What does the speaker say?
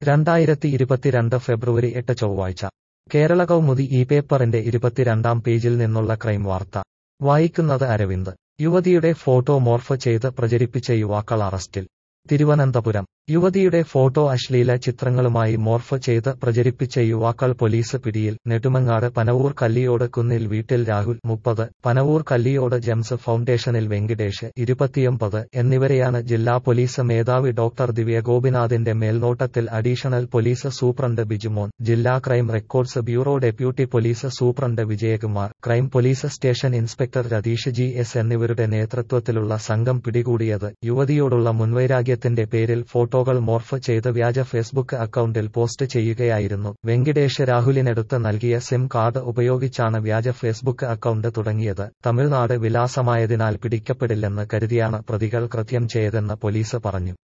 രണ്ടായിരത്തി ഇരുപത്തിരണ്ട് ഫെബ്രുവരി എട്ട് ചൊവ്വാഴ്ച കേരള കൗമുദി ഈ പേപ്പറിന്റെ ഇരുപത്തിരണ്ടാം പേജിൽ നിന്നുള്ള ക്രൈം വാർത്ത വായിക്കുന്നത് അരവിന്ദ് യുവതിയുടെ ഫോട്ടോ മോർഫ് ചെയ്ത് പ്രചരിപ്പിച്ച യുവാക്കൾ അറസ്റ്റിൽ തിരുവനന്തപുരം യുവതിയുടെ ഫോട്ടോ അശ്ലീല ചിത്രങ്ങളുമായി മോർഫ് ചെയ്ത് പ്രചരിപ്പിച്ച യുവാക്കൾ പോലീസ് പിടിയിൽ നെടുമങ്ങാട് പനവൂർ കല്ലിയോട് കുന്നിൽ വീട്ടിൽ രാഹുൽ മുപ്പത് പനവൂർ കല്ലിയോട് ജെംസ് ഫൗണ്ടേഷനിൽ വെങ്കിടേഷ് ഇരുപത്തിയൊമ്പത് എന്നിവരെയാണ് ജില്ലാ പോലീസ് മേധാവി ഡോക്ടർ ദിവ്യ ഗോപിനാഥിന്റെ മേൽനോട്ടത്തിൽ അഡീഷണൽ പോലീസ് സൂപ്രണ്ട് ബിജുമോൻ ജില്ലാ crime records bureau deputy police superintendent Vijayakumar crime police station inspector Ratheesh G S എന്നിവരുടെ നേതൃത്വത്തിലുള്ള സംഘം പിടികൂടിയത് യുവതിയോടുള്ള മുൻവൈരാഗ്യത്തിന്റെ പേരിൽ ഫോട്ടോകൾ മോർഫ് ചെയ്ത് വ്യാജ ഫേസ്ബുക്ക് അക്കൗണ്ടിൽ പോസ്റ്റ് ചെയ്യുകയായിരുന്നു വെങ്കിടേഷ് രാഹുലിനടുത്ത് നൽകിയ സിം കാർഡ് ഉപയോഗിച്ചാണ് വ്യാജ ഫേസ്ബുക്ക് അക്കൗണ്ട് തുടങ്ങിയത് തമിഴ്നാട് വിലാസമായതിനാൽ പിടിക്കപ്പെടില്ലെന്ന് കരുതിയാണ് പ്രതികൾ കൃത്യം ചെയ്തെന്ന് പോലീസ് പറഞ്ഞു